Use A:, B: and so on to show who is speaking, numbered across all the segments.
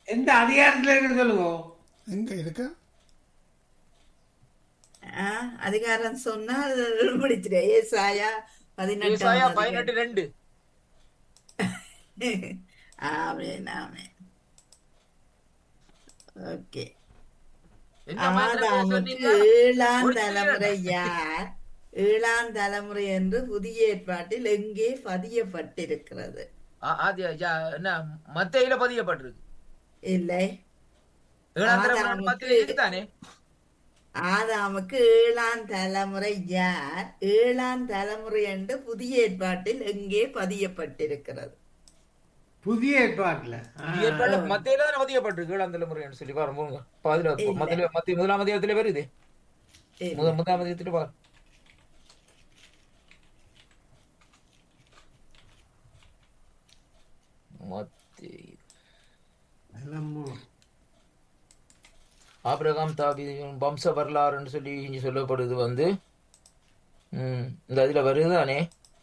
A: எந்த அதிகாரத்துல இருக்கு சொல்லுங்க
B: எங்க இருக்க
C: ஆ, அதிகாரம் சொன்னால் முடிச்சிரு ஏசாயா
D: ஏசாயா
C: பதினெட்டாம்
D: பதினெட்டு ரெண்டு
C: ஆமேன் ஆமேன் ஓகே
D: என்ன மாதிரி
C: ஆதாமுக்கு
D: சொன்னீங்க?
C: ஏழாம்
D: ஒரு
C: தலைமுறை யார் ஏழாம் தலைமுறை என்று புதிய ஏற்பாட்டில் எங்கே பதியப்பட்டிருக்கிறது
D: ஆ, அது யா- என்ன மத்தையில பதியப்பட்டிருக்கு
C: இல்லை
D: ஏழாம் தலைமுறை
C: ஆதாமுக்கு-
D: மத்தையில இருக்குதானே
C: ஆதாமுக்கு ஏழாம் தலைமுறை யார் ஏழாம் தலைமுறை என்று புதிய ஏற்பாட்டில் எங்கே பதியப்பட்டிருக்கிறது
A: புதிய ஏற்பாட்டுல ஆ.
D: புதிய ஏற்பாடுல மத்தையில தானே பதியப்பட்டிருக்கு ஏழாம் தலைமுறைன்னு சொல்லி பாருங்க போங்க அதுல
C: இல்ல.
D: மத்தியில மத்திய முதலாம் அதிகாரத்துல வருது
C: இல்லை.
D: முதல் முதலாம் அதிகாரத்துல பாரு மத்திய
A: எல்லாம் மூ-
D: ஆபிரகாம் தாபி வம்ச வரலாறுன்னு சொல்லி இங்க சொல்லப்படுது வந்து ம், இந்த இதுல வருதுதானே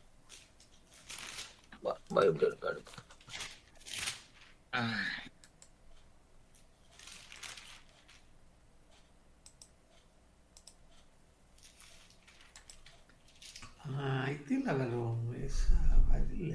D: ப- பைபிள் இருக்காடு
A: ஆ, இதுல வரும் இல்ல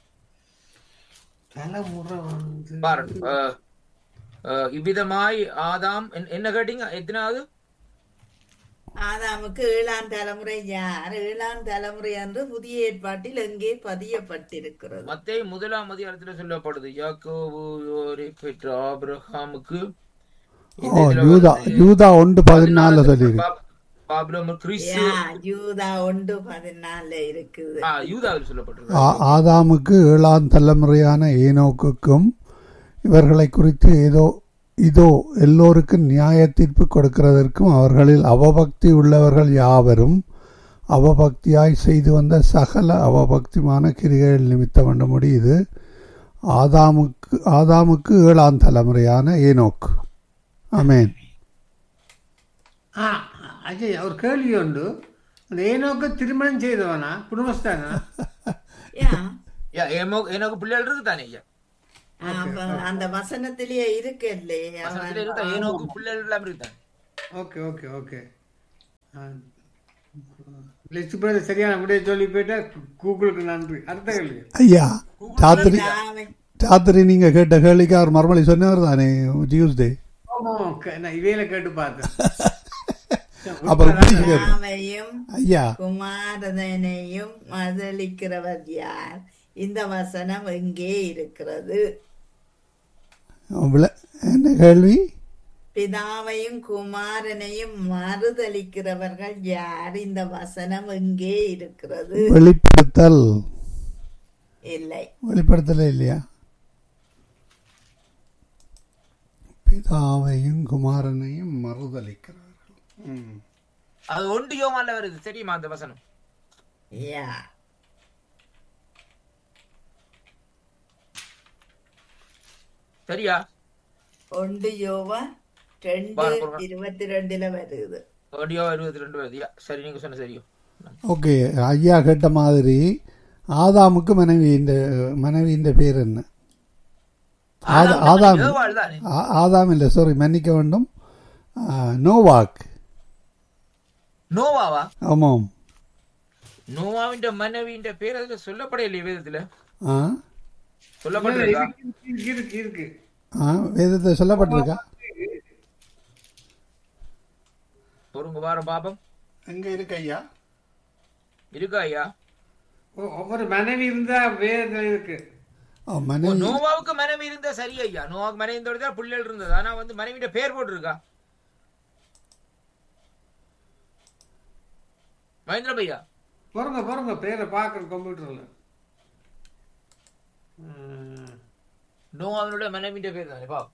A: தலைமுறை வந்து
D: பாரு அஹ், அஹ், இவ்விதமாய் ஆதாம் என்ன- என்ன கேட்டீங்க எத்தனாவது
C: ஆதாமுக்கு ஏழாம் தலைமுறை யார் ஏழாம் தலைமுறை என்று புதிய ஏற்பாட்டில் எங்கே பதியப்பட்டிருக்கிறது
D: மத்தேயு முதலாம் அதிகாரத்துல சொல்லப்படுது யாக்கோபு யோரை பெற்ற ஆபிரகாமுக்கு
B: ஓ யூதா யூதா ஒன்று பதினாலில் சொல்லியிருக்கு
D: பாபிலோம் கிறிஸ்து
C: யா, யூதா ஒன்று பதினாலு இருக்குது
D: ஆ, யூதாவில் சொல்லப்பட்டிருக்கு
B: ஆ- ஆதாமுக்கு ஏழாம் தலைமுறையான ஏனோக்குக்கும் இவர்களை குறித்து ஏதோ இதோ எல்லோருக்கும் நியாய தீர்ப்பு கொடுக்கிறதற்கும் அவர்களில் அவபக்தி உள்ளவர்கள் யாவரும் அவபக்தியாய் செய்து வந்த சகல அவபக்திமான கிரிகைகள் நிமித்தம் என்று முடியுது ஆதாமுக்கு ஆதாமுக்கு ஏழாம் தலைமுறையான ஏனோக்கு ஆமென்
A: ஆ அஜய் ஒரு கேள்வி உண்டு அந்த ஏனோக்கு திருமணம் செய்தவனா குடும்பஸ்தானா
C: யா,
D: யா, ஏமோ- எனக்கு பிள்ளைகள் இருக்கு தானே ஐயா
C: அப்ப அந்த வசனத்திலேயே இருக்கல்லே
D: வசனத்துல இருக்கா ஏனோக்கு பிள்ளைகள் எல்லாம் இருக்கு தானே
A: ஓகே ஓகே ஓகே லெச்சு பிரதர் சரியான விடைய சொல்லி போயிட்டா கூகுளுக்கு நன்றி அடுத்த கேள்வி
B: ஐயா ராத்திரி
C: ஆமென்.
B: ராத்திரி நீங்க கேட்ட கேள்விக்கு அவர் மறுமொழி சொன்னவர் தானே டியூஸ்டே
A: ஆமா, க- நான் இவையில கேட்டு பார்த்தேன்
B: அப்புறம் பிடிச்சு கேட்போம்.
C: பிதாவையும்
B: ஐயா
C: குமாரதனையும் மதளிக்கிறவர் யார் இந்த வசனம் எங்கே இருக்கிறது
B: விள- என்ன கேள்வி
C: பிதாவையும் குமாரனையும் மறுதளிக்கிறவர்கள் யார் இந்த வசனம் எங்கே இருக்கிறது
B: வெளிப்படுத்தல்
C: இல்லை
B: வெளிப்படுத்தல இல்லையா பிதாவையும் குமாரனையும் மறுதளிக்கிறார்கள் ம்.
D: அது ஒன்று யோவான்ல வருது தெரியுமா அந்த வசனம்
C: யா
D: சரியா
C: ஒன்று யோவா ரெண்டு
D: பாரு, பாரு.
C: இருபத்தி ரெண்டுல வருது
D: ஆடியோ இருபத்தி ரெண்டு வருது யா, சரி நீங்க சொன்ன சரியோ
B: ஓகே ஐயா கேட்ட மாதிரி ஆதாமுக்கு மனைவி இந்த மனைவி இந்த பேர் என்ன ஆதா- ஆதாம்
D: ஏவாள் தானே
B: ஆ- ஆதாம் இல்லை சாரி மன்னிக்க வேண்டும் ஆ, நோவாக்
D: நோவாவா
B: ஆமாம்
D: நோவாவின் மனைவியின் பேர் அதுல சொல்லப்படையில்லையே வேதத்துல
B: ஆ
D: சொல்லப்பட்டிருக்கா
A: இருக்கு இருக்கு இருக்கு
B: ஆ வேதத்தை சொல்லப்பட்டிருக்கா
D: பொறுங்க வாரம் பாப்பம்
B: எங்க இருக்கு ஐயா
D: இருக்கா ஐயா
A: ஓ, ஒவ்வொரு மனைவி இருந்தா வேதத்துல இருக்கு
B: ஓ,
D: ஓ,
B: மனைவி
D: நோவாவுக்கு மனைவி இருந்தா சரி ஐயா நோவாவுக்கு மனைவி இருந்தோட தான் பிள்ளைகள் இருந்தது ஆனா வந்து மனைவியோட பேர் போட்டிருக்கா மகேந்திர பையா
A: பொறுங்க பொறுங்க பேரை பார்க்குறேன் கம்ப்யூட்டர்ல ம்.
D: நோவாவினோட மனைவியோட பேர் தானே பா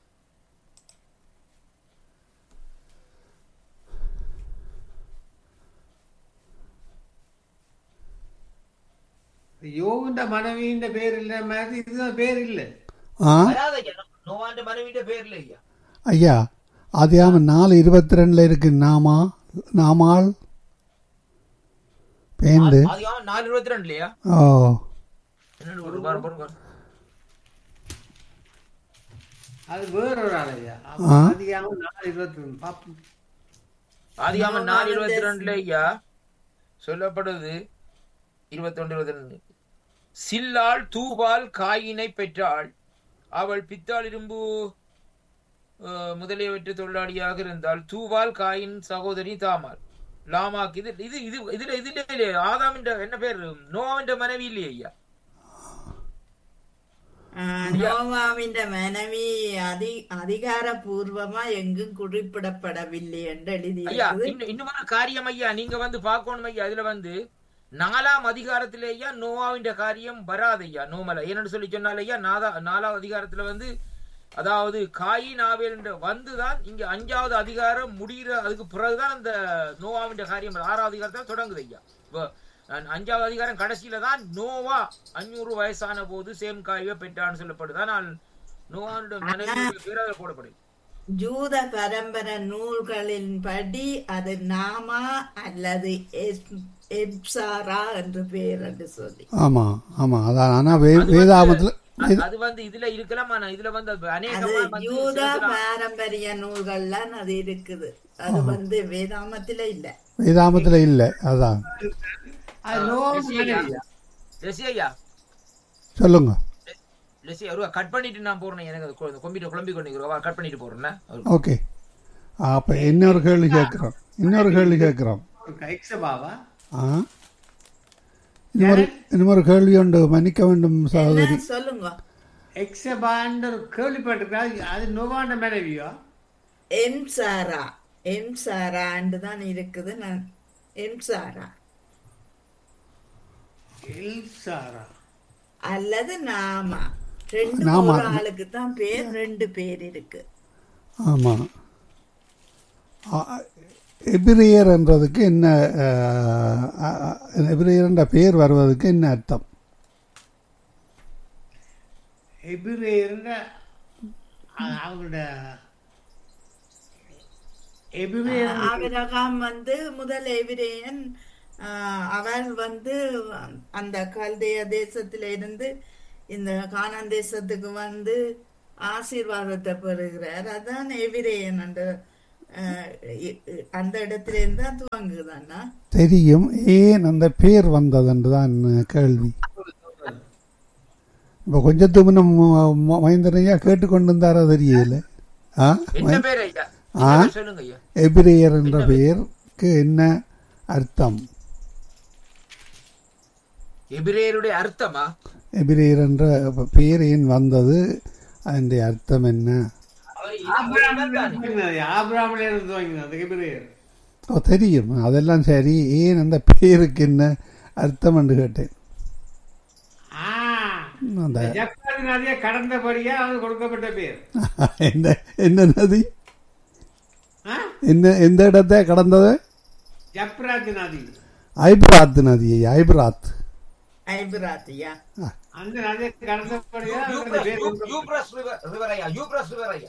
A: யோகுண்ட மனைவியின் பேர் இல்ல மாதிரி இதுதான் பேர் இல்ல
B: ஆ
D: வராத ஐயா நோவாண்ட மனைவியோட பேர் இல்ல ஐயா
B: ஐயா அதிகாம நாலு இருபத்தி ரெண்டுல இருக்கு நாமா நாமாள் பேந்து
D: அதிகம் நாலு இருபத்தி ரெண்டு இல்லையா
B: ஓ
D: என்னன்னு ஒரு பாரு பொறுங்க
A: அது வேற ஒரு ஆளையா
B: ஆ.
A: அதிகமாக நாலு இருபத்தி ரெண்டு பாப்போம்
D: ஆதியாம
C: நோவா
D: நாலு
C: வந்து-
D: இருபத்தி ரெண்டுல ஐயா சொல்லப்படுது இருபத்தி ஒன்று இருபத்தி ரெண்டு சில்லாள் தூபால் காயினை பெற்றாள் அவள் பித்தாள் இரும்பு அஹ், முதலியவற்றை தொழிலாளியாக இருந்தால் தூவால் காயின் சகோதரி தாமாள் லாமாக்கு இது இது இது இதுல இதுல ஆதாம் என்ன பேர் நோவாவின் மனைவி இல்லையே ஐயா
C: ஆஹ், நோவாவின் மனைவி அதி அதிகாரபூர்வமா எங்கும் குறிப்பிடப்படவில்லை என்று
D: ஐயா
C: எழுதியிருக்குது
D: இன்னும் இன்னும் காரியம் ஐயா நீங்க வந்து பார்க்கணும் ஐயா இதுல வந்து நாலாம் அதிகாரத்திலே ஐயா நோவாவின் காரியம் வராது ஐயா நோமல ஏன்னு சொல்லி சொன்னால் ஐயா நாதா நாலாம் அதிகாரத்துல வந்து அதாவது காயி நாவேல் வந்துதான் இங்க அஞ்சாவது அதிகாரம் முடிகிற அதுக்கு பிறகுதான் அந்த நோவாவின் காரியம் ஆறாவது அதிகாரத்துல தொடங்குது ஐயா இப்ப அ- அஞ்சாவது அதிகாரம் கடைசியில தான் நோவா அஞ்சூறு வயசான போது சேம் காய்வை பெற்றான்னு சொல்லப்படுது ஆனால் நோவானுடைய மனைவி பேர் அதில் போடப்படுது
C: ஜூத பரம்பரை நூல்களின்படி அது நாமா அல்லது எஸ்- எப்சாரா என்று பெயர் என்று சொல்லி
B: ஆமா ஆமா அதான் ஆனா வே- வேதாமத்துல
D: அது- அது வந்து இதுல இருக்கலாம் ஆனா இதுல வந்து அது
C: அது
D: அநேகமா வந்து
C: யூத
D: சிலதுல-
C: பாரம்பரிய நூல்கள்லாம் அது இருக்குது அது வந்து வேதாமத்துல இல்ல
B: வேதாமத்துல இல்லை அதான்
A: அது நோவு
D: லெசி ஐயா.
A: மனைவியா?
D: லெசி ஐயா
B: சொல்லுங்க
D: லெசி ஒரு கட் பண்ணிட்டு நான் போறேன் எனக்கு அது கொ- கொம்பிட்டு குழம்பி கொண்டு கட் பண்ணிட்டு போறேன்
B: ஓகே அப்ப இன்னொரு கேள்வி கேட்கிறோம் இன்னொரு கேள்வி கேட்கிறோம்
A: ஒரு எக்ஸபாவா
B: ஆ இன்னொரு இன்னொரு கேள்வி உண்டு மன்னிக்க வேண்டும் சகோதரி
C: என்ன சொல்லுங்க
A: எக்ஸபான்னு ஒரு கேள்விப்பட்டிருக்கா அது நோவாண்ட மனைவியா
C: எம்சாரா எம்சாரான்னு தான் இருக்குது நான் எம்சாரா
A: எல்சாரா
C: அல்லது நாமா ரெண்டு
B: நாமா.
C: ஒரு ஆளுக்கு தான் பேர் ரெண்டு பேர் இருக்கு
B: ஆமா ஆ, எபிரேயர் என்றதுக்கு என்ன ஆ, ஆ, எபிரேயர் என்ற பெயர் வருவதற்கு என்ன அர்த்தம்
A: எபிரேயர்ன்ற அ- அவங்களோட எபிரேயர்
C: ஆபிரகாம் வந்து முதல் எபிரேயன் ஆஹ், அவர் வந்து அந்த கல்தேய தேசத்தில இருந்து இந்த கானான் தேசத்துக்கு வந்து ஆசீர்வாதத்தை பெறுகிறார் அதான் எபிரேயன் அந்த ஆஹ், இ- இ- அந்த இடத்துல இருந்து தான் துவங்குதானா
B: தெரியும் ஏன் அந்த பெயர் வந்தது என்றுதான் கேள்வி இப்போ கொஞ்சத்துக்கு முன்ன மைந்தனையா கேட்டுக்கொண்டிருந்தாரா தெரியல ஆ
D: என்ன பேர் ஐயா
B: ஆ?
D: என்ன பேர் சொல்லுங்க ஐயா
B: எபிரேயர் என்ற பெயருக்கு என்ன அர்த்தம்
D: எபிரேயருடைய அர்த்தமா
B: எபிரேயர் என்ற பெயர் ஏன் வந்தது அதனுடைய அர்த்தம் என்ன
A: ஆபிராமில இருந்து துவங்கினது எபிரேயர்
B: ஓ தெரியும் அதெல்லாம் சரி ஏன் அந்த பெயருக்கு என்ன அர்த்தம் என்று கேட்டேன்
A: ஆ
B: அந்த
A: ஜப்பாதி நதியை கடந்தபடியா அவனுக்கு கொடுக்கப்பட்ட பேர்
B: என்ன என்ன நதி
A: ஆ?
B: என்ன எந்த இடத்தை கடந்தது
A: ஜப்ராத் நதி
B: ஐப்ராத் நதியை ஐப்ராத்
C: ஐபிராத்தியா
A: அந்த நதியை கடந்தபடியா அவனுக்கு அந்த பேர் கொடுக்கப்பட்டது.
D: யூப்ரஸ் ரிவர் ஐயா யூப்ரஸ் ரிவர் ஐயா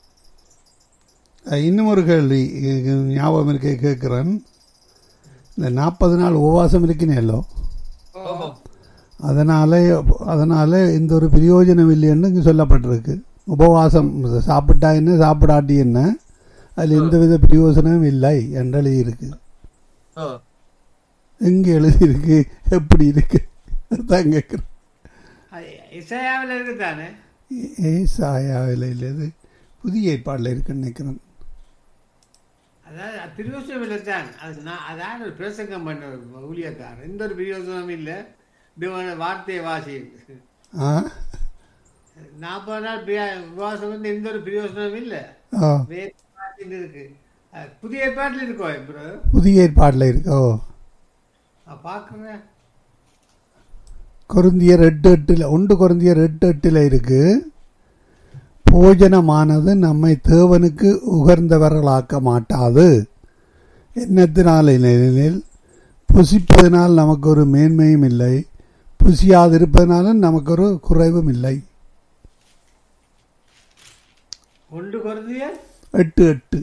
B: அஹ் இன்னும் ஒரு கேள்வி இது ஞாபகம் இருக்க கேட்குறேன் இந்த நாற்பது நாள் உபவாசம் இருக்கினேல்லோ
D: ஓஹோ
B: அதனால அதனால எந்த ஒரு பிரயோஜனம் இல்லைன்னு இங்கே சொல்லப்பட்டிருக்கு உபவாசம் சாப்பிட்டா என்ன சாப்பிடாட்டி என்ன அதில் எந்தவித பிரயோஜனமும் இல்லை என்று எழுதியிருக்கு
D: ஓ
B: எங்கே எழுதியிருக்கு எப்படி இருக்கு தான் கேட்குறேன்
A: அது இசையாவில் இருக்குதானே
B: ஏசாயாவில் இல்லது புதிய ஏற்பாடில் இருக்குன்னு நினைக்கிறேன்
A: அதாவது அது பிரயோஜனம் இல்லை தான் அது நான் அதான் ஒரு பிரசங்கம் பண்ண ஒரு ஊழியக்காரர் எந்த ஒரு பிரயோஜனமும் இல்லை தேவன வார்த்தையை வாசி
B: ஆ
A: நாற்பது நாள் பிரியா- உபவாசம் வந்து எந்த ஒரு பிரயோஜனமும் இல்லை
B: ஓ
A: வேறு பாட்டில் இருக்கு அது புதிய பாட்டில் இருக்கோ ப்ரோ
B: புதிய ஏற்பாடில் இருக்கோ
A: நான் பார்க்குறேன்
B: கொருந்தியர் எட்டு எட்டில் ஒன்று கொருந்தியர் எட்டு எட்டில் இருக்கு போஜனமானது நம்மை தேவனுக்கு உகர்ந்தவர்களாக்க மாட்டாது எண்ணத்தினாலில் புசிப்பதனால் நமக்கு ஒரு மேன்மையும் இல்லை புசியாதிருப்பதனாலும் நமக்கு ஒரு குறைவும் இல்லை
A: ஒன்று குறைந்திய
B: எட்டு எட்டு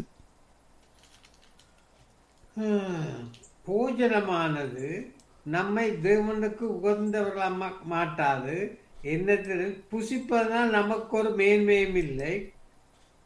A: போஜனமானது நம்மை தேவனுக்கு உகந்தவர்களாக மாட்டாது என்னத்தில் புசிப்பதனால் நமக்கு ஒரு மேன்மையும் இல்லை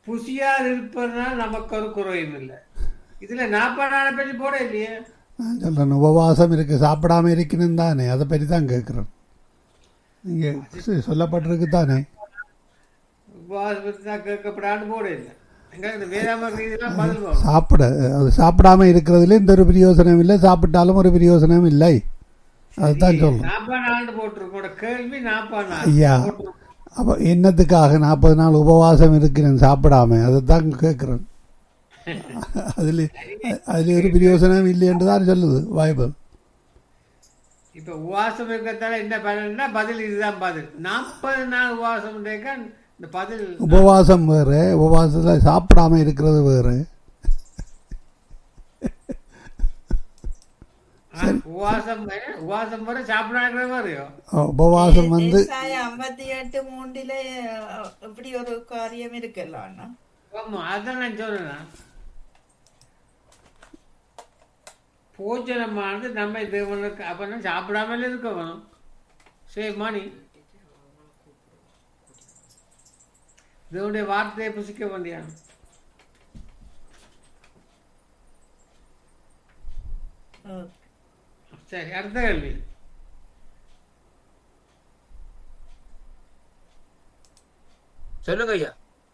A: புசியார் இருப்பதனால் நமக்கு ஒரு குறையும் இல்லை இதுல நாற்பது நாளை பற்றி போட இல்லையே
B: நான் சொல்கிறேன் உபவாசம் இருக்கு சாப்பிடாம இருக்கணும் தானே அதை பற்றி தான் கேட்குறேன் இங்கே சொல்லப்பட்டிருக்கு தானே
A: உபவாசத்தை தான் கேட்கப்படான்னு போட இல்லை எங்க இந்த வேதாம இதெல்லாம் பதில் வரும்
B: சாப்பிட அது சாப்பிடாம இருக்கிறதுல இந்த ஒரு பிரயோசனம் இல்லை சாப்பிட்டாலும் ஒரு பிரயோசனம் இல்லை அதுதான் சொல்கிறேன்
A: நாற்பது நாள் போட்டிருக்கோட கேள்வி நாற்பது நாள்
B: ஐயா அப்போ என்னத்துக்காக நாற்பது நாள் உபவாசம் இருக்கிறேன் சாப்பிடாம அதை தான் கேட்குறேன் அதில் அதில் ஒரு பிரயோசனம் இல்லைன்னு தான் சொல்லுது பைபிள்
A: இப்ப உபவாசம் இருக்கிறதால என்ன பலன்னா பதில் இதுதான் பதில் நாற்பது நாள் உபவாசம் இருக்க இந்த பதில்
B: உபவாசம் வேறு உபவாசத்தில் சாப்பிடாம இருக்கிறது வேறு
A: ஆ, உபவாசம் வேற, உபவாசம் வர சாப்பிடாங்கிற மாதிரியோ
B: உபவாசம் வந்து
C: ஏசாயா ஐம்பத்தி எட்டு மூன்றில அஹ், இப்படி ஒரு காரியம் இருக்குல்ல அண்ணா
A: ஆமா அதான் நான் சொல்றேன் போஜனமானது நம்ம தேவனுக்கு அப்ப சாப்பிடாமலே இருக்க வேணும் சேவ் மணி தேவனுடைய வார்த்தையை புசிக்க வேண்டிய
C: ஓகே.
A: சரி அடுத்த கேள்வி
D: சொல்லுங்க ஐயா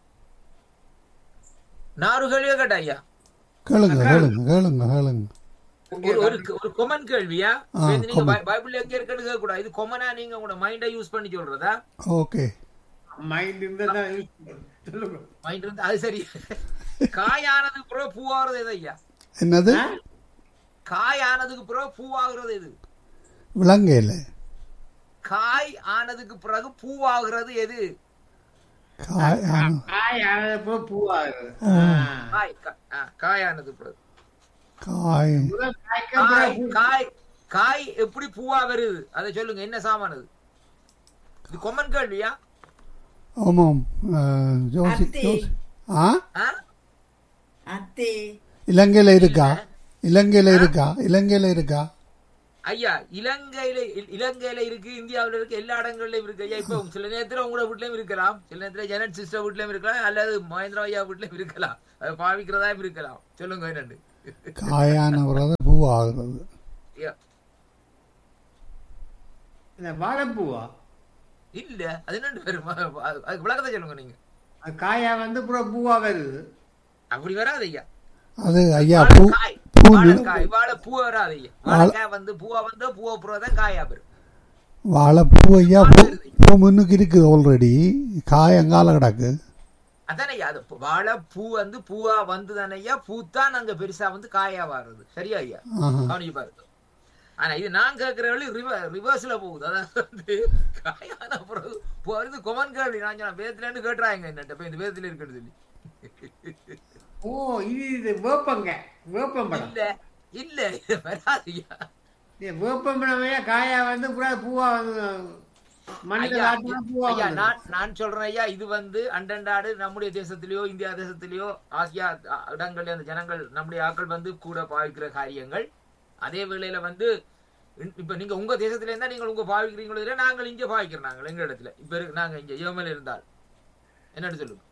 D: நாறு கேள்வியா கேட்டா ஐயா
B: கேளுங்க கேளுங்க கேளுங்க கேளுங்க
D: ஒரு ஒரு ஒரு கொமன் கேள்வியா
B: ஆ,
D: இது நீங்க
B: common.
D: பை- பைபிள்ல எங்க இருக்குன்னு கேட்க கூடாது இது கொமனா நீங்க உங்களோட மைண்டை யூஸ் பண்ணி சொல்றதா
B: ஓகே
A: மைண்ட் இருந்தால் தான் use பண்ணணும். சொல்லுங்க
D: மைண்ட் இருந்து அது சரி காயானதுக்கு பிறகு பூவாகிறது எது ஐயா
B: என்னது
D: காய் ஆனதுக்கு பிறகு பூவாகிறது எது
B: விலங்கையில்
D: காய் ஆனதுக்கு பிறகு பூவாகிறது எது
B: காய் ஆ-
A: காய் ஆனப்போ பூவாகுது
D: காய் கா- ஆ, காய் ஆனதுக்கு பிறகு
B: காய்
A: முதல் காய்க்கு
D: காய்
A: அப்புறம் பூ.
D: காய் காய் எப்படி பூவா வருது அதை சொல்லுங்க என்ன சாமானது இது கொமன் கேள்வியா
B: ஆமாம் ஆ, ஜோசி
C: அத்தி.
B: ஜோசி ஆ
D: ஆ?
C: அத்தி
B: இலங்கையில் இருக்கா இலங்கையில் இருக்கா இலங்கையில் இருக்கா
D: ஐயா இலங்கையில இ- இலங்கையில இருக்கு இந்தியாவுல இருக்கு எல்லா இடங்கள்லயும் இருக்கு ஐயா இப்ப சில நேரத்துல உங்களோட வீட்லயும் இருக்கலாம் சில நேரத்துல ஜெனட் சிஸ்டர் வீட்லயும் இருக்கலாம் அல்லது மகேந்திர ஐயா வீட்லயும் இருக்கலாம் அதை பாவிக்கிறதா இருக்கலாம் சொல்லுங்க என்னண்டு
B: காயான பிறகு பூ ஆகுறது
D: ஐயா,
A: இந்த வாழைப்பூவா
D: இல்ல அது என்னண்டு வரும் அது- அதுக்கு விளக்கத்தை சொல்லுங்க நீங்க
A: அது காயா வந்து அப்புறம் பூவா வருது
D: அப்படி வராது ஐயா
B: அது ஐயா பூ
D: காய்
B: பூ நி-
D: வாழைக்காய் வாழை பூ வராது ஐயா வாழைக்காய் வந்து பூவா வந்து பூவா பூரா காயா பெறும்
B: வாழைப்பூ ஐயா பூ பூ முன்னுக்கு இருக்குது ஆல்ரெடி காய் அங்கால கிடக்கு
D: அதானே ஐயா அது வாழை பூ வந்து பூவா வந்து தானே ஐயா பூத்தான் அங்க பெருசா வந்து காயா வர்றது சரியா ஐயா
B: ஆஹா.
D: கவனிச்சு பாருங்க ஆனா இது நான் கேட்கிற வழி ரிவர்ஸ்ல போகுது அதாவது வந்து காயான பிறகு வருது கொமன் கேள்வி நான் சொன்ன வேதத்துல இருந்து கேட்டுறாங்க என்னட்ட இப்ப இந்த வேதத்துல இருக்குன்னு சொல்லி
A: ஓ இது இது வேப்பங்க வேப்பம் பழம்
D: இல்ல இல்ல இது வராதுயா
A: இது வேப்பம் பழமையா காயா வந்து பூரா பூவா வந்து மண்ணில்
D: ஐயா,
A: ஆட்டினா பூவா
D: ஐயா
A: வந்து
D: நான் நான் சொல்றேன் ஐயா இது வந்து அண்டண்டாடு நம்முடைய தேசத்திலேயோ இந்தியா தேசத்திலேயோ ஆசியா அ- இடங்கள்ல அந்த ஜனங்கள் நம்முடைய ஆட்கள் வந்து கூட பாவிக்கிற காரியங்கள் அதே வேளையில வந்து இன்- இப்ப நீங்க உங்க தேசத்துல இருந்தா நீங்கள் உங்க பாவிக்கிறீங்களோ இல்ல நாங்கள் இங்க பாவிக்கிறோம் நாங்கள் எங்க இடத்துல இப்ப இருக்கு நாங்க இங்க யோமல இருந்தால் என்னன்னு சொல்லுங்க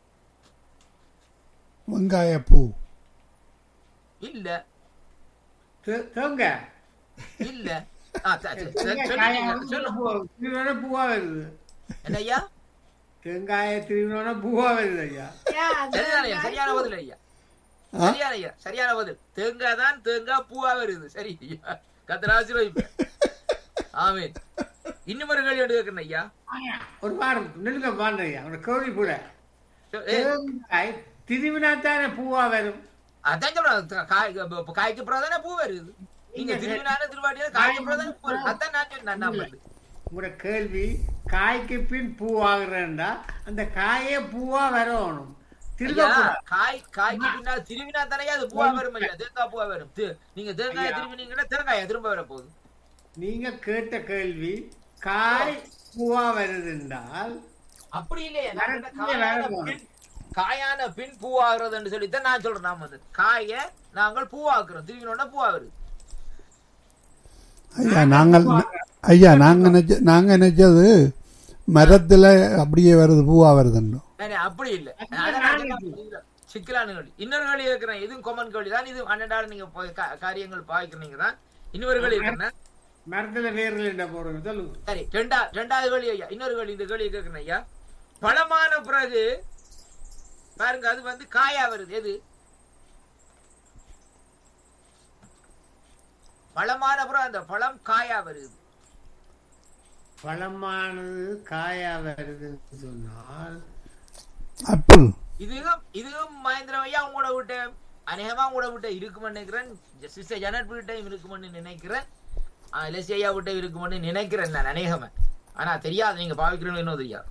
B: வெங்காயப்பூ
D: இல்ல
A: தே- தேங்காய்
D: இல்ல ஆ, சரி, சரி, சரி,
A: தேங்காய்
D: சொல்லுங்க,
A: காயா வந்து
D: சொல்லுங்க.
A: பூவா- திருவிழா பூவா வருது
D: என்ன ஐயா
A: தேங்காய திருவிழா பூவா வருது ஐயா
D: சரிதான ஐயா சரியான பதில் ஐயா சரியான ஐயா சரியான பதில் தேங்காய் தான் தேங்காய் பூவா வருது சரி ஐயா கத்தர் ஆசீர்வதிப்பேன் ஆமீன் இன்னும் ஒரு கேள்வி கேட்கணும் ஐயா
A: ஒரு வாரம் நிலுங்க பாருங்க ஐயா அவனை கோழி கூட
D: சொ- ஏ,
A: தேங்காய் திருவிழா தானே பூவா வரும்
D: அதான் சொல்றேன் காய் இப்ப காய்க்கு அப்புறம் தானே பூ வருது நீங்க திருவிழான திருவாட்டியா காய்க்கு அப்புறம் தானே பூ வருது அதான் நான் சொன்னேன் நான் வந்து
A: உங்களோட கேள்வி காய்க்கு பின் பூ ஆகுறேன்டா அந்த காயே பூவா வரணும் திரும்ப
D: ஐயா, காய் காய்க்கு பின்னால் திருவினா தானே அது பூவா வரும் ஐயா தேங்காய் பூவா வரும் தி- நீங்க தேங்காயை திரும்பினீங்கன்னா தேங்காயா திரும்ப வர போகுது
A: நீங்க கேட்ட கேள்வி காய் பூவா வருது என்றால்
D: அப்படி இல்லையா நான்
A: வேற
D: கேட்ட
A: வேற
D: காயான
A: வேற.
D: பின் காயான பின் பூவாகிறதுன்னு சொல்லித்தான் நான் சொல்றேன் நாம வந்து காய நாங்கள் பூவாக்குறோம் திருவினோட பூவா வருது
B: ஐயா நாங்கள் ஐயா நாங்கள் நினைச்ச நாங்கள் நினைச்சது மரத்தில் அப்படியே வருது பூவா வருதுன்னு
D: சரி, அப்படி இல்ல
A: அதுதான்
D: அதான்
A: நான்
D: நான்
A: கேட்கிறேன்.
D: சொன்னேன். சிக்கலான கேள்வி இன்னொரு கேள்வி கேட்கிறேன் இதுவும் கொமன் கேள்வி தான் இது அண்ணன் நீங்க போய் கா- காரியங்கள் பாய்க்கிறீங்க தான் இன்னொரு கேள்வி இருக்கிறேன்
A: மரத்துல வேர்ல என்ன போறோம் சொல்லுங்க
D: சரி ரெண்டா ரெண்டாவது கேள்வி ஐயா இன்னொரு கேள்வி இந்த கேள்வி கேட்கிறேன் ஐயா பழமான பிறகு பாருங்க அது வந்து காயா வருது எது பழமான பிறகு அந்த பழம் காயா வருது
A: பழமானது காயா வருதுன்னு சொன்னால்
B: ஆப்பிள்
D: இதுவும் இதுவும் மகேந்திரம் ஐயா உங்களோட விட்ட அநேகமா உங்களோட விட்ட இருக்குமென்னு நினைக்கிறேன் சிஸ்டர் ஜனட் விட்டையும் இருக்குமென்னு நினைக்கிறேன் ஆஹ் லெசி ஐயா விட்ட இருக்குமென்னு நினைக்கிறேன் நான் அநேகமா ஆனா தெரியாது நீங்க பாவிக்கிறீங்களோ இன்னும் தெரியாது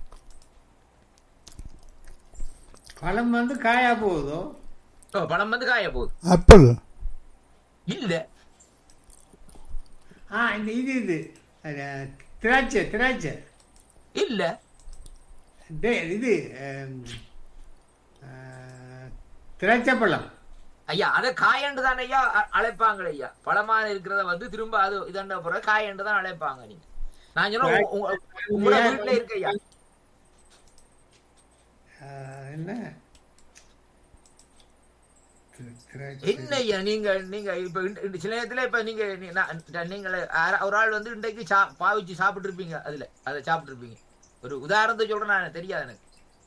A: பழம் வந்து காயா போகுதோ
D: ஓ, பழம் வந்து காய போகுது
B: ஆப்பிள்
D: இல்ல
A: ஆ இந்த இது இது அது, திராட்சை திராட்சை
D: இல்ல
A: டே இது ஆம், ஆ, திராட்சை பழம்
D: ஐயா அத காயண்டு தான் ஐயா அ- அழைப்பாங்க ஐயா பழமான இருக்கிறத வந்து திரும்ப அது இதண்ட பிறகு காயண்டு தான் அழைப்பாங்க நீங்க நான் சொன்ன உங்க- உங்க- உங்களோட வீட்டுல இருக்க ஐயா
A: ஆ, என்ன தி- திராட்சை
D: என்ன ஐயா நீங்க நீங்க இப்ப இந்த- இந்த சில நேரத்துல இப்ப நீங்க நீ- நான் நீங்கள் யாரா- ஒரு ஆள் வந்து இன்றைக்கு சா- பாவிச்சு சாப்பிட்டு இருப்பீங்க அதுல அதை சாப்பிட்டு இருப்பீங்க ஒரு உதாரணத்தை சொல்றேன் நான் தெரியாது எனக்கு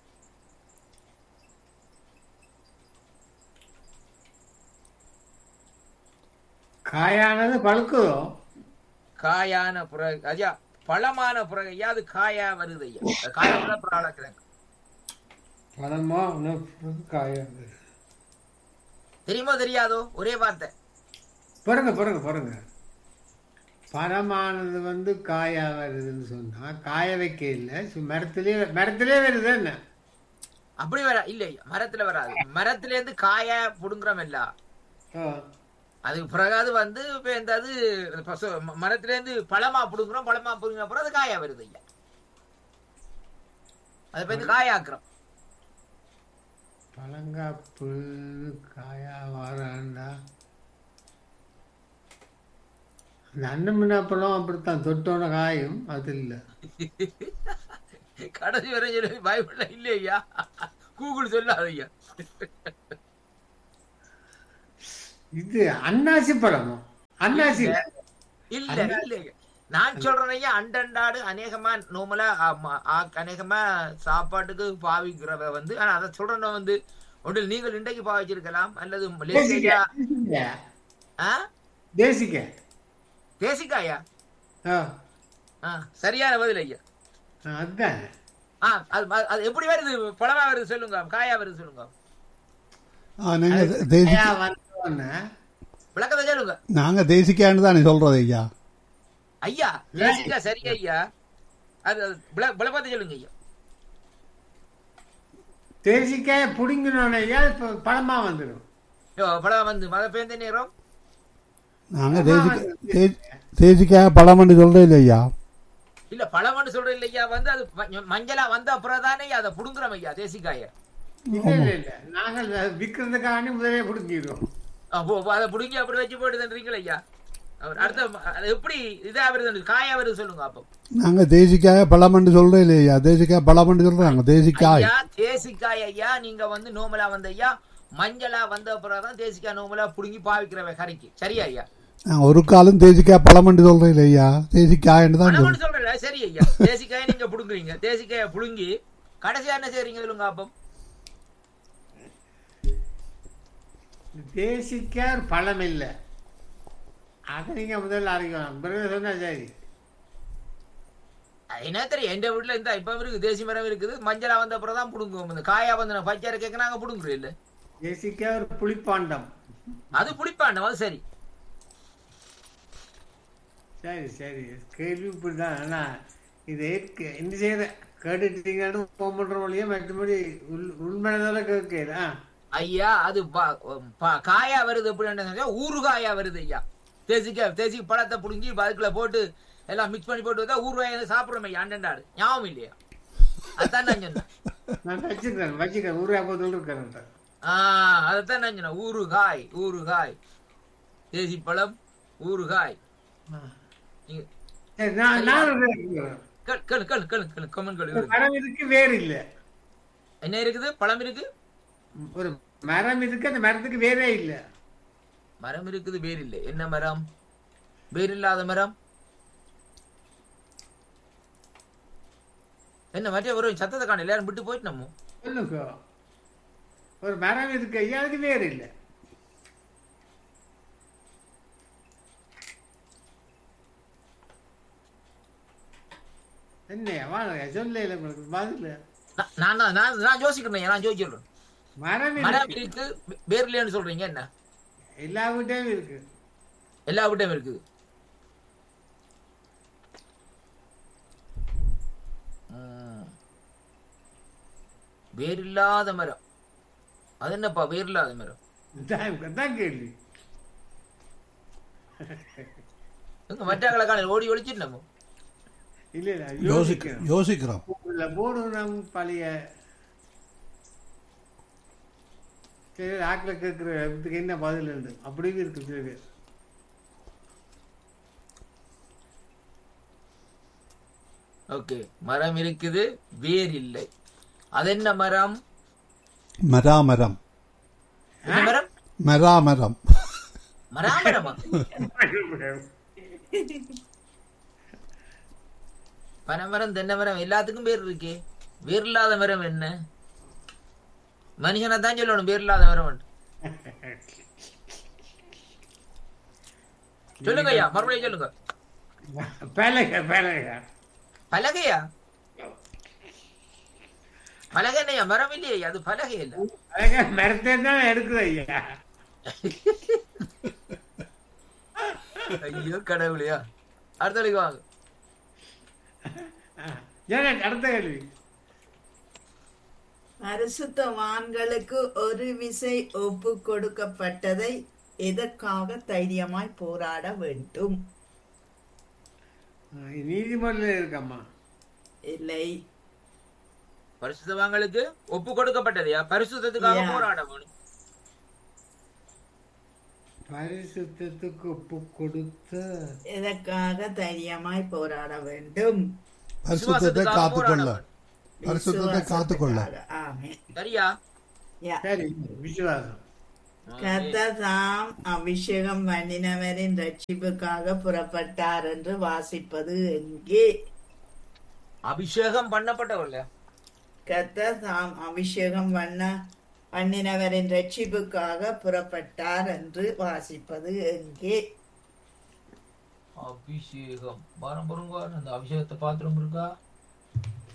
A: காயானது பழுக்குதோ
D: காயான புறகு ஐயா பழமான புறகு ஐயா அது காயா வருது ஐயா அது காயா வந்தா அப்புறம் அளக்குறேன்
A: பழமா இன்னும் காயா வருது
D: தெரியுமோ தெரியாதோ ஒரே வார்த்தை
A: பாருங்க பாருங்க பாருங்க பழமானது வந்து காயா வருதுன்னு சொன்னா காய வைக்க இல்லை சு- மரத்திலே மரத்திலே வருது என்ன
D: அப்படி வர இல்ல ஐயா மரத்துல வராது மரத்துல இருந்து காயா புடுங்குறோம் இல்ல
A: ஆ.
D: அதுக்கு பிறகு அது வந்து இப்ப இந்த அது பசு- ம- மரத்துல இருந்து பழமா புடுங்குறோம் பழமா புடுங்கின அப்புறம் அது காயா வருது ஐயா அதை வந்து காயாக்குறோம்
A: பழங்காப்பு காயா வாராண்டா அந்த அன்னமின்னா பழம் அப்படித்தான் தொட்டோன காயும் அது இல்லை
D: கடைசி வரை சொல்லி பைபிள்ல இல்ல ஐயா கூகுள் சொல்லாது ஐயா
A: இது அன்னாசி பழமோ அன்னாசி
D: இல்ல இல்ல நான் சொல்றேன் ஐயா அண்டண்டாடு அநேகமா நோமலா அநேகமா சாப்பாட்டுக்கு பாவிக்கிறவ வந்து ஆனா அதை சொல்றேன் வந்து ஒன்றில் நீங்கள் இன்றைக்கு பாவிச்சிருக்கலாம் அல்லது லேசியா
A: தேசிக்க
D: ஆ
A: தேசிக்க
D: தேசிக்காயா
A: ஆ
D: ஆ சரியான பதில் ஐயா
A: ஆ, அதுதான்
D: ஆ அது அது எப்படி வருது பழமா வருது சொல்லுங்க காயா வருது சொல்லுங்க
B: நீங்கள் தேசி
A: காயா வந்தோடனே
D: விளக்கத்தை சொல்லுங்க
B: நாங்கள் தேசிக்கான்னு தானே சொல்கிறது ஐயா
D: ஐயா தேசிக்கா சரி ஐயா அது அது விள- விளக்கத்தை சொல்லுங்க ஐயா
A: தேசிக்காய பிடுங்கினோன்னே இப்போ பழமா வந்துடும்
D: ஐயோ, பழம் வந்து மழை பெய்ந்த நேரம்
B: நாங்கள் தேசிக்க தே- தேசிக்காய் பழமன்னு சொல்கிறே இல்லை ஐயா
D: இல்ல பழம்னு சொல்ற இல்லையா வந்து அது ம- மஞ்சளா வந்த அப்புறம் தானே அதை புடுங்குறோம் ஐயா தேசிக்காய
A: இல்ல இல்ல இல்ல நாங்கள் விற்கிறதுக்காண்டி முதலே பிடுங்கிடுவோம்
D: அப்போ அதை புடுங்கி அப்படி வச்சு போயிடுதுன்றீங்களா ஐயா அவர் அடுத்த ம- அது எப்படி இதா வருது காயா வருது சொல்லுங்க அப்போ
B: நாங்கள் தேசிக்காய் பழமன்னு சொல்கிறே இல்லை ஐயா தேசிக்காய் பழமன்னு சொல்கிறாங்க தேசிக்காய்
D: ஐயா தேசிக்காய் ஐயா நீங்க வந்து நோமலா வந்த ஐயா மஞ்சளா வந்த அப்புறம் தான் தேசிக்காய் நோமலா புடுங்கி பாவிக்கிறவ கறிக்கு சரியா ஐயா
B: நான் ஒரு காலம் தேசிக்காய் பழமன்னு சொல்கிறேன் இல்லை ஐயா தேசிக்காய்ன்னு தான் சொல்றேன்.
D: பழம்னு சொல்றல சரி ஐயா தேசிக்காயை நீங்க புடுங்குறீங்க தேசிக்காயை புடுங்கி கடைசியா என்ன செய்றீங்க சொல்லுங்க அப்போ
A: தேசிக்காய் ஒரு பழம் இல்லை அதை நீங்க முதல்ல அறிவிக்கலாம் பிறகு சொன்னா சரி
D: என்ன தெரியும் எந்த வீட்டுல இந்த இப்ப இருக்கு தேசி மரம் இருக்குது மஞ்சளா வந்த அப்புறம் தான் புடுங்குவோம் இந்த காயா வந்து நான் பச்சை கேட்க நாங்க புடுங்குறோம் இல்ல
A: தேசிக்காய் ஒரு புளிப்பாண்டம்
D: அது புளிப்பாண்டம் அது சரி
A: சரி சரி கேள்வி இப்படிதான் ஆனா இது ஏற்க என்ன செய்யற கேட்டுட்டீங்கன்னு போன் பண்ற வழியா மற்றபடி உள் உள்மனதால கேட்கல ஆ
D: ஐயா அது ப- ப- காயா வருது அப்படின்னு ஊறுகாயா வருது ஐயா தேசிக்காய் தேசி பழத்தை புடுங்கி அதுக்குள்ள போட்டு எல்லாம் மிக்ஸ் பண்ணி போட்டு வந்தா ஊறுகாய் சாப்பிடுறோம் ஐயா அண்டண்டாடு ஞாபகம் இல்லையா அதான் நான் சொன்னேன்
A: நான் வச்சுக்கிறேன் வச்சுக்கிறேன் ஊரா போதும் இருக்கிறேன்
D: ஆஹ் அதைத்தான் நான் சொன்னேன் ஊறுகாய் ஊறுகாய் தேசி பழம் ஊறுகாய் நீங்க
A: சரி நான் நான் ஒரு கேள்வி கேட்கிறேன்.
D: கேளு கேளு கேளு கேளு கேளு கமெண்ட் கேளு
A: இந்த பழம் இருக்கு வேறு இல்லை
D: என்ன இருக்குது பழம் இருக்கு
A: ஒரு மரம் இருக்கு அந்த மரத்துக்கு வேறே இல்லை
D: மரம் இருக்குது வேர் இல்லை என்ன மரம் வேர் இல்லாத மரம் என்ன மற்ற ஒரு சத்தத்தை காண எல்லாரும் விட்டு போயிட்டு நம்ம
A: சொல்லுங்க ஒரு மரம் இருக்கு ஐயா அதுக்கு வேறு இல்லை என்னையா வாங்க சொல்ல இல்லை உங்களுக்கு பதில்
D: நான் நான் தான் நான் நான் யோசிக்கிறேன் நான் யோசிச்சிடுறேன்
A: மரம்
D: மரம்
A: இருக்கு
D: இருக்கு வேர் இல்லைன்னு சொல்றீங்க என்ன
A: எல்லா வீட்டையும் இருக்கு
D: எல்லா வீட்டையும் இருக்குது ம். வேர் இல்லாத மரம் அது என்னப்பா வேர் இல்லாத மரம்
A: இதான் தான் கேள்வி
D: எங்க மற்றாக்களை காண ஓடி ஒழிச்சிட்டு நம்ம
A: இல்ல இல்ல
B: யோசிக்க
A: யோசிக்கணும்
B: யோசிக்கிறோம்
A: இல்ல போடுறோம் பழைய சரி ஆக்கில் கேட்குற இதுக்கு என்ன பதில் உண்டு அப்படியும் இருக்கு சில பேர்
D: ஓகே மரம் இருக்குது வேர் இல்லை அது என்ன மரம்
B: மராமரம்
D: என்ன மரம்
B: மராமரம்
D: மராமரமா பனைமரம் தென்னை மரம் எல்லாத்துக்கும் பேர் இருக்கே வேர் இல்லாத மரம் என்ன மனுஷனை தான் சொல்லணும் வேர் இல்லாத மரம் சொல்லுங்க ஐயா மறுபடியும் சொல்லுங்க
A: பலக பலக
D: பலகையா பலகை என்னையா மரம் இல்லையா அது பலகை இல்ல
A: பலக மரத்தை தான் எடுக்குது ஐயா
D: ஐயோ கடவுளையா அடுத்த வழிக்கு வாங்க
A: ஜனக் அடுத்த கேள்வி
C: பரிசுத்தவான்களுக்கு ஒரு விசை ஒப்பு கொடுக்கப்பட்டதை எதற்காக தைரியமாய் போராட வேண்டும்
A: நீதிமன்றம் இருக்கம்மா
C: இல்லை
D: பரிசுத்தவான்களுக்கு ஒப்பு கொடுக்கப்பட்டதையா பரிசுத்தத்துக்காக
C: Yeah.
D: போராட வேணும்
A: பரிசுத்தத்துக்கு ஒப்பு கொடுத்த
C: எதற்காக தைரியமாய் போராட வேண்டும்
B: பரிசுத்தத்தை
D: விசுவாசத்துக்காக
B: காத்துக்கொள்ள
D: போராட
B: பரிசுத்தத்தை காத்துக்கொள்ள
C: விசுவாசத்துக்காக. ஆமென்.
D: சரியா
C: யா.
A: சரி விசுவாசம்
C: கர்த்தர் தாம் அபிஷேகம் பண்ணினவரின் ரட்சிப்புக்காக புறப்பட்டார் என்று வாசிப்பது எங்கே
D: அபிஷேகம் பண்ணப்பட்டவர்ல
C: கர்த்தர் தாம் அபிஷேகம் பண்ண பண்ணினவரின் ரட்சிப்புக்காக புறப்பட்டார் என்று வாசிப்பது எங்கே
D: அபிஷேகம் வாரம் பொருங்க அந்த அபிஷேகத்தை பாத்திரம் இருக்கா